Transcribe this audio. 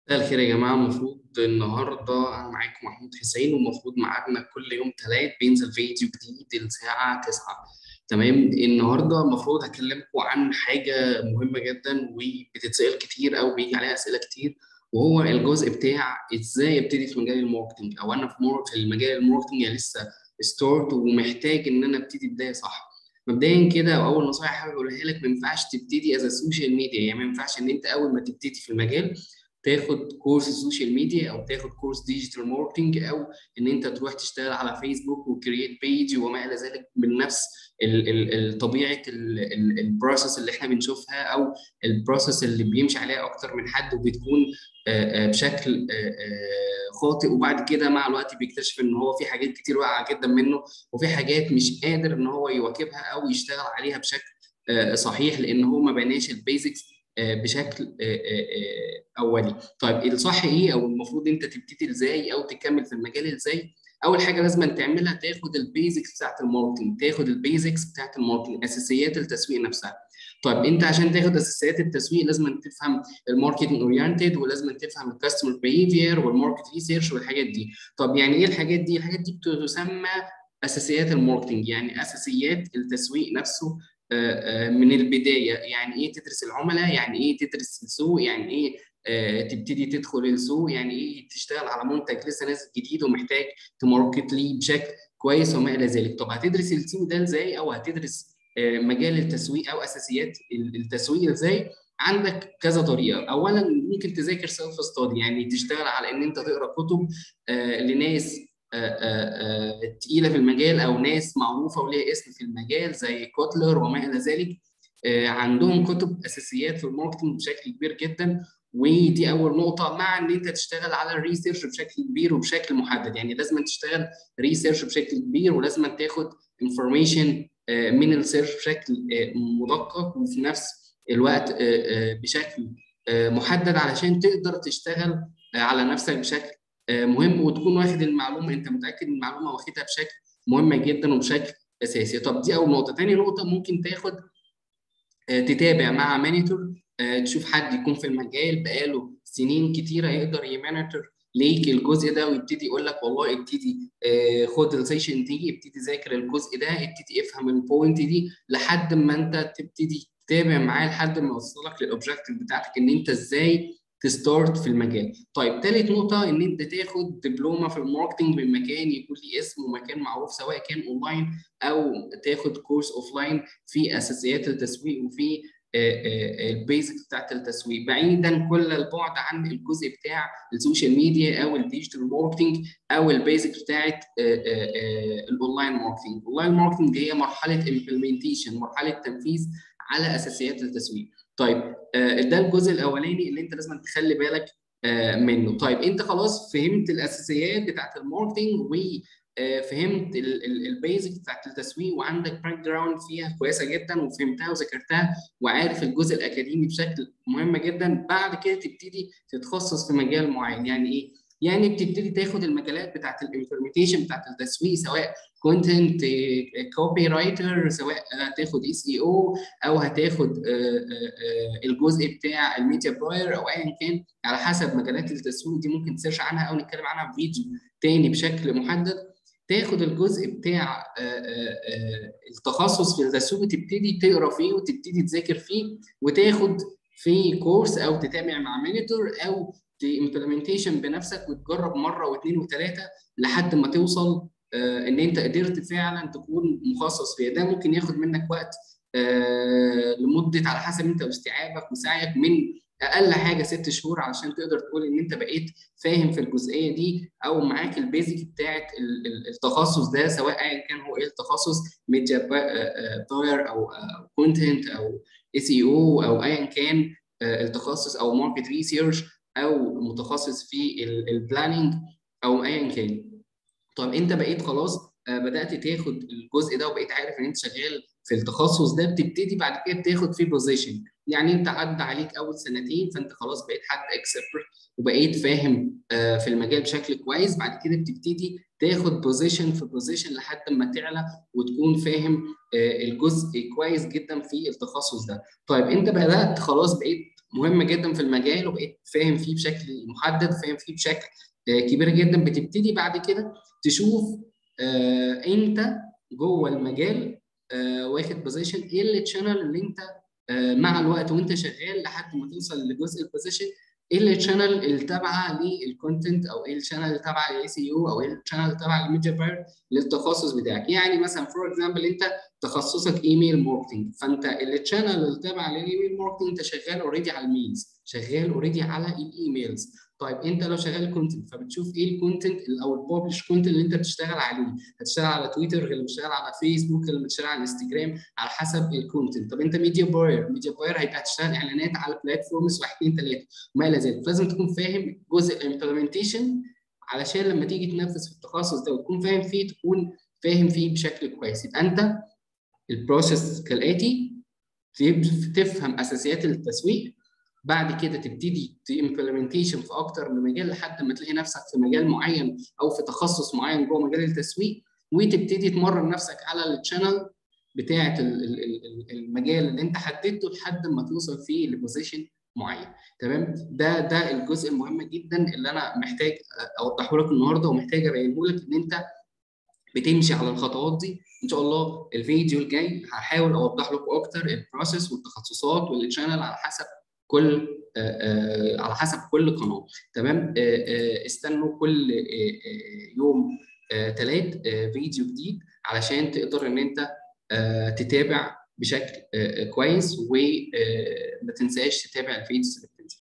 مساء الخير يا جماعة المفروض النهاردة أنا معاكم محمود حسين والمفروض ميعادنا كل يوم تلات بينزل فيديو جديد الساعة 9 تمام النهاردة المفروض هكلمكم عن حاجة مهمة جدا وبتتسأل كتير أو بيجي عليها أسئلة كتير وهو الجزء بتاع إزاي أبتدي في مجال الماركتينج أو أنا في مور- في المجال الماركتينج يعني لسه ستارت ومحتاج إن أنا أبتدي بداية صح مبدئيا كده أول نصيحة حابب أقولها لك ما ينفعش تبتدي از سوشيال ميديا يعني ما ينفعش إن أنت أول ما تبتدي في المجال تاخد كورس سوشيال ميديا او تاخد كورس ديجيتال ماركتنج او ان انت تروح تشتغل على فيسبوك وكرييت بيج وما الى ذلك من نفس ال- ال- ال- طبيعه البروسيس اللي احنا بنشوفها او البروسيس اللي بيمشي عليها اكتر من حد وبتكون آه، آه، بشكل آه، آه، خاطئ وبعد كده مع الوقت بيكتشف ان هو في حاجات كتير واقعه جدا منه وفي حاجات مش قادر ان هو يواكبها او يشتغل عليها بشكل آه، صحيح لان هو ما بناش البيزكس بشكل آه، آه، آه، اولي طيب الصح ايه او المفروض انت تبتدي ازاي او تكمل في المجال ازاي اول حاجه لازم تعملها تاخد البيزكس بتاعت الماركتنج تاخد البيزكس بتاعت الماركتنج اساسيات التسويق نفسها طيب انت عشان تاخد اساسيات التسويق لازم تفهم الماركتنج اورينتد ولازم تفهم الكاستمر بيهيفير والماركت ريسيرش والحاجات دي طب يعني ايه الحاجات دي الحاجات دي بتسمى اساسيات الماركتنج يعني اساسيات التسويق نفسه آه، آه، من البدايه يعني ايه تدرس العملاء يعني ايه تدرس السوق يعني ايه آه، تبتدي تدخل السوق يعني ايه تشتغل على منتج لسه نازل جديد ومحتاج تماركت ليه بشكل كويس وما الى ذلك طب هتدرس السوق ده ازاي او هتدرس آه، مجال التسويق او اساسيات التسويق ازاي عندك كذا طريقه اولا ممكن تذاكر سيلف ستادي يعني تشتغل على ان انت تقرا كتب آه، لناس آه، آه، آه، تقيله في المجال او ناس معروفه وليها اسم في المجال زي كوتلر وما الى ذلك آه، عندهم كتب اساسيات في الماركتنج بشكل كبير جدا ودي اول نقطه مع ان انت تشتغل على الريسيرش بشكل كبير وبشكل محدد يعني لازم تشتغل ريسيرش بشكل كبير ولازم تاخد انفورميشن من السيرش بشكل آه، مدقق وفي نفس الوقت آه، آه، بشكل آه، محدد علشان تقدر تشتغل آه، على نفسك بشكل آه، مهم وتكون واخد المعلومه انت متاكد ان المعلومه واخدها بشكل مهم جدا وبشكل اساسي طب دي اول نقطه تاني نقطه ممكن تاخد آه، تتابع مع مانيتور تشوف حد يكون في المجال بقاله سنين كتيره يقدر يمانيتور ليك الجزء ده ويبتدي يقول لك والله ابتدي آه، خد السيشن دي ابتدي ذاكر الجزء ده ابتدي افهم البوينت دي لحد ما انت تبتدي تتابع معاه لحد ما يوصلك للاوبجيكتيف بتاعتك ان انت ازاي تستارت في المجال طيب ثالث نقطه ان انت تاخد دبلومه في الماركتنج من مكان يكون ليه اسم ومكان معروف سواء كان اونلاين او تاخد كورس اوفلاين في اساسيات التسويق وفي البيزكس بتاعت التسويق بعيدا كل البعد عن الجزء بتاع السوشيال ميديا او الديجيتال ماركتنج او البيزكس بتاعت الاونلاين ماركتنج الاونلاين ماركتنج هي مرحله امبلمنتيشن مرحله تنفيذ على اساسيات التسويق طيب آه، ده الجزء الاولاني اللي انت لازم تخلي بالك آه، منه طيب انت خلاص فهمت الاساسيات بتاعت الماركتنج وفهمت البيزكس بتاعت التسويق وعندك باك جراوند فيها كويسه جدا وفهمتها وذاكرتها وعارف الجزء الاكاديمي بشكل مهم جدا بعد كده تبتدي تتخصص في مجال معين يعني ايه يعني بتبتدي تاخد المجالات بتاعت الانفورميشن بتاعت التسويق سواء كونتنت كوبي رايتر سواء هتاخد اس اي او او هتاخد آه، آه، آه، الجزء بتاع الميديا باير او ايا كان على حسب مجالات التسويق دي ممكن تسيرش عنها او نتكلم عنها في فيديو تاني بشكل محدد تاخد الجزء بتاع آه، آه، آه، التخصص في التسويق وتبتدي تقرا فيه وتبتدي تذاكر فيه وتاخد في كورس او تتابع مع مانيتور او امبلمنتيشن بنفسك وتجرب مره واثنين وثلاثه لحد ما توصل آه، ان انت قدرت فعلا تكون مخصص فيها ده ممكن ياخد منك وقت آه، لمده على حسب انت واستيعابك وسعيك من اقل حاجه ست شهور علشان تقدر تقول ان انت بقيت فاهم في الجزئيه دي او معاك البيزك بتاعت ال- ال- التخصص ده سواء ايا كان هو ايه التخصص ميديا باير او كونتنت او اس اي او او ايا كان آه، التخصص او ماركت ريسيرش او متخصص في البلاننج او ايا كان طب انت بقيت خلاص آه، بدات تاخد الجزء ده وبقيت عارف ان انت شغال في التخصص ده بتبتدي بعد كده تاخد فيه بوزيشن يعني انت عدى عليك اول سنتين فانت خلاص بقيت حد اكسبرت وبقيت فاهم آه، في المجال بشكل كويس بعد كده بتبتدي تاخد بوزيشن في بوزيشن لحد ما تعلى وتكون فاهم آه، الجزء كويس جدا في التخصص ده طيب انت بدات خلاص بقيت مهم جدا في المجال وبقيت فاهم فيه بشكل محدد فاهم فيه بشكل كبير جدا بتبتدي بعد كده تشوف انت جوه المجال واخد بوزيشن ايه التشانل اللي انت مع الوقت وانت شغال لحد ما توصل لجزء البوزيشن ايه الشانل اللي تابعه للكونتنت او ايه الشانل اللي تابعه للاي سي يو او ايه الشانل اللي تابعه للميديا باير للتخصص بتاعك يعني مثلا فور اكزامبل انت تخصصك ايميل ماركتنج فانت الشانل اللي تابعه للايميل ماركتنج انت شغال اوريدي على الميلز شغال اوريدي على الايميلز طيب انت لو شغال كونتنت فبتشوف ايه الكونتنت او الببلش كونتنت اللي انت بتشتغل عليه هتشتغل على تويتر غير اللي بتشتغل على فيسبوك غير اللي بتشتغل على انستجرام على حسب الكونتنت طب انت ميديا باير ميديا باير هيبقى هتشتغل اعلانات على بلاتفورمز 1 2 3 وما الى ذلك لازم تكون فاهم جزء الامبلمنتيشن علشان لما تيجي تنفذ في التخصص ده وتكون فاهم فيه تكون فاهم فيه بشكل كويس يبقى انت البروسيس كالاتي تفهم اساسيات التسويق بعد كده تبتدي تمبلمنتيشن في اكتر من مجال لحد ما تلاقي نفسك في مجال معين او في تخصص معين جوه مجال التسويق وتبتدي تمرن نفسك على الشانل بتاعه المجال اللي انت حددته لحد ما توصل فيه لبوزيشن معين تمام ده ده الجزء المهم جدا اللي انا محتاج اوضحه لك النهارده ومحتاج ابينه لك ان انت بتمشي على الخطوات دي ان شاء الله الفيديو الجاي هحاول اوضح لكم اكتر البروسيس والتخصصات والشانل على حسب كل على حسب كل قناه تمام استنوا كل يوم ثلاث فيديو جديد علشان تقدر ان انت تتابع بشكل كويس وما تنساش تتابع الفيديوز اللي